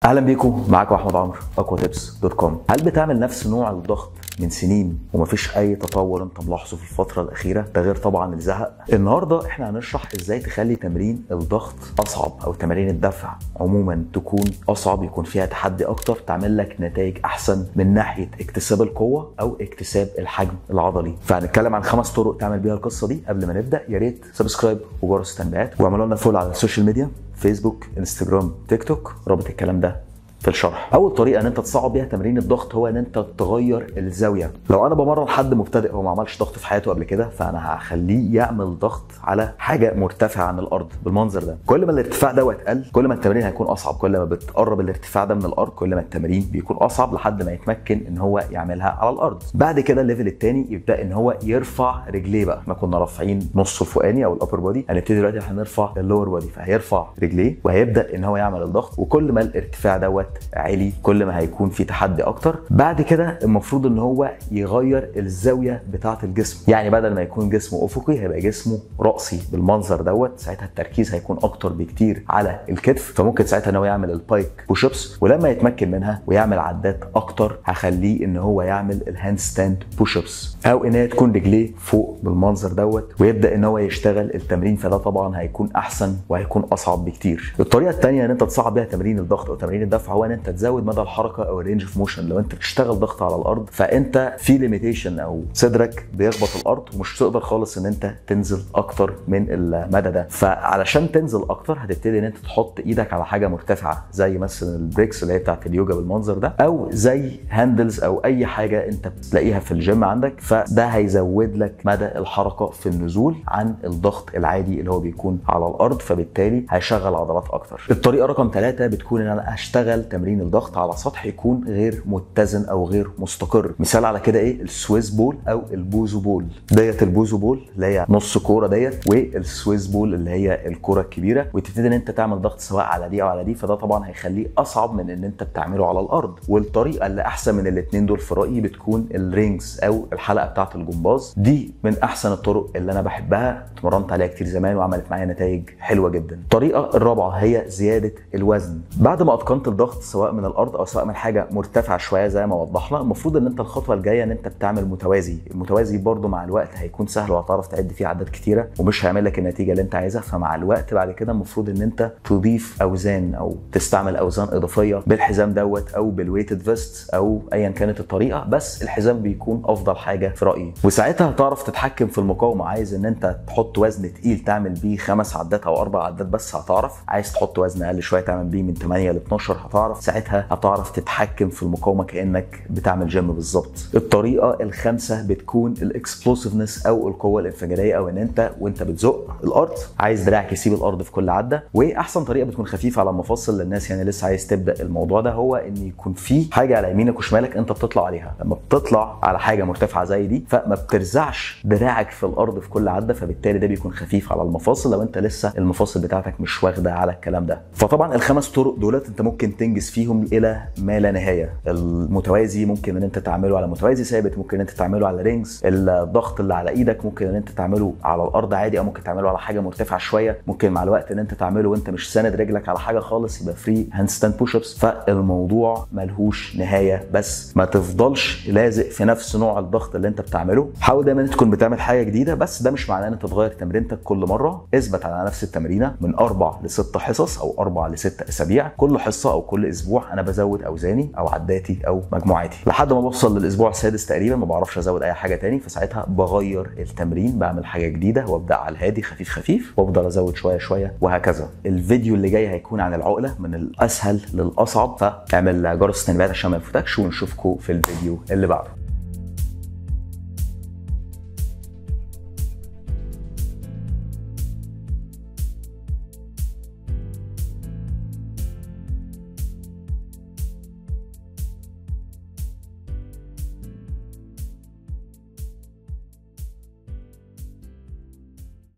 اهلا بيكم معاكم احمد عمرو اكوا تيبس دوت كوم هل بتعمل نفس نوع الضغط من سنين ومفيش اي تطور انت ملاحظه في الفتره الاخيره ده غير طبعا الزهق النهارده احنا هنشرح ازاي تخلي تمرين الضغط اصعب او تمارين الدفع عموما تكون اصعب يكون فيها تحدي اكتر تعمل لك نتائج احسن من ناحيه اكتساب القوه او اكتساب الحجم العضلي فهنتكلم عن خمس طرق تعمل بيها القصه دي قبل ما نبدا يا ريت سبسكرايب وجرس التنبيهات واعملوا لنا فولو على السوشيال ميديا فيسبوك انستجرام تيك توك رابط الكلام ده في الشرح اول طريقه ان انت تصعب بيها تمرين الضغط هو ان انت تغير الزاويه لو انا بمرن حد مبتدئ هو ما عملش ضغط في حياته قبل كده فانا هخليه يعمل ضغط على حاجه مرتفعه عن الارض بالمنظر ده كل ما الارتفاع دوت قل كل ما التمرين هيكون اصعب كل ما بتقرب الارتفاع ده من الارض كل ما التمرين بيكون اصعب لحد ما يتمكن ان هو يعملها على الارض بعد كده الليفل الثاني يبدا ان هو يرفع رجليه بقى احنا كنا رافعين نص الفوقاني او الابر بودي هنبتدي دلوقتي هنرفع اللور بودي فهيرفع رجليه وهيبدا ان هو يعمل الضغط وكل ما الارتفاع دوت عالي كل ما هيكون في تحدي اكتر بعد كده المفروض ان هو يغير الزاويه بتاعه الجسم يعني بدل ما يكون جسمه افقي هيبقى جسمه راسي بالمنظر دوت ساعتها التركيز هيكون اكتر بكتير على الكتف فممكن ساعتها ان هو يعمل البايك بوش ابس ولما يتمكن منها ويعمل عدات اكتر هخليه ان هو يعمل الهاند ستاند بوش ابس او ان هي تكون رجليه فوق بالمنظر دوت ويبدا ان هو يشتغل التمرين فده طبعا هيكون احسن وهيكون اصعب بكتير الطريقه الثانيه ان انت تصعب بيها تمرين الضغط او تمرين الدفع هو ان انت تزود مدى الحركه او الرينج اوف موشن لو انت بتشتغل ضغط على الارض فانت في ليميتيشن او صدرك بيخبط الارض ومش تقدر خالص ان انت تنزل اكتر من المدى ده فعلشان تنزل اكتر هتبتدي ان انت تحط ايدك على حاجه مرتفعه زي مثلا البريكس اللي هي بتاعت اليوجا بالمنظر ده او زي هاندلز او اي حاجه انت بتلاقيها في الجيم عندك فده هيزود لك مدى الحركه في النزول عن الضغط العادي اللي هو بيكون على الارض فبالتالي هيشغل عضلات اكتر الطريقه رقم ثلاثة بتكون ان انا اشتغل تمرين الضغط على سطح يكون غير متزن او غير مستقر مثال على كده ايه السويس بول او البوزو بول ديت البوزو بول اللي هي نص كوره ديت والسويس بول اللي هي الكوره الكبيره وتبتدي ان انت تعمل ضغط سواء على دي او على دي فده طبعا هيخليه اصعب من ان انت بتعمله على الارض والطريقه اللي احسن من الاثنين دول في رايي بتكون الرينجز او الحلقه بتاعه الجمباز دي من احسن الطرق اللي انا بحبها اتمرنت عليها كتير زمان وعملت معايا نتائج حلوه جدا الطريقه الرابعه هي زياده الوزن بعد ما اتقنت الضغط سواء من الارض او سواء من حاجه مرتفعه شويه زي ما وضحنا المفروض ان انت الخطوه الجايه ان انت بتعمل متوازي المتوازي برده مع الوقت هيكون سهل وهتعرف تعد فيه عدات كتيره ومش هيعمل لك النتيجه اللي انت عايزها فمع الوقت بعد كده المفروض ان انت تضيف اوزان او تستعمل اوزان اضافيه بالحزام دوت او بالويتد فيست او ايا كانت الطريقه بس الحزام بيكون افضل حاجه في رايي وساعتها هتعرف تتحكم في المقاومه عايز ان انت تحط وزن تقيل تعمل بيه خمس عدات او اربع عدات بس هتعرف عايز تحط وزن اقل شويه تعمل بيه من 8 ل 12 هتعرف ساعتها هتعرف تتحكم في المقاومه كانك بتعمل جيم بالظبط الطريقه الخامسه بتكون الاكسبلوسيفنس او القوه الانفجاريه او ان انت وانت بتزق الارض عايز دراعك يسيب الارض في كل عده واحسن طريقه بتكون خفيفه على المفاصل للناس يعني لسه عايز تبدا الموضوع ده هو ان يكون في حاجه على يمينك وشمالك انت بتطلع عليها لما بتطلع على حاجه مرتفعه زي دي فما بترزعش دراعك في الارض في كل عده فبالتالي ده بيكون خفيف على المفاصل لو انت لسه المفاصل بتاعتك مش واخده على الكلام ده فطبعا الخمس طرق دولت انت ممكن تنجز فيهم الى ما لا نهايه المتوازي ممكن ان انت تعمله على متوازي ثابت ممكن ان انت تعمله على رينجز الضغط اللي على ايدك ممكن ان انت تعمله على الارض عادي او ممكن تعمله على حاجه مرتفعه شويه ممكن مع الوقت ان انت تعمله وانت مش ساند رجلك على حاجه خالص يبقى فري هاند ستاند بوش ابس فالموضوع ملهوش نهايه بس ما تفضلش لازق في نفس نوع الضغط اللي انت بتعمله حاول دايما تكون بتعمل حاجه جديده بس ده مش معناه ان انت تغير تمرينتك كل مره اثبت على نفس التمرينه من اربع لست حصص او اربع لست اسابيع كل حصه او كل اسبوع انا بزود اوزاني او عداتي او مجموعاتي لحد ما بوصل للاسبوع السادس تقريبا ما بعرفش ازود اي حاجه تاني فساعتها بغير التمرين بعمل حاجه جديده وابدا على الهادي خفيف خفيف وافضل ازود شويه شويه وهكذا الفيديو اللي جاي هيكون عن العقله من الاسهل للاصعب فاعمل جرس التنبيهات عشان ما يفوتكش ونشوفكم في الفيديو اللي بعده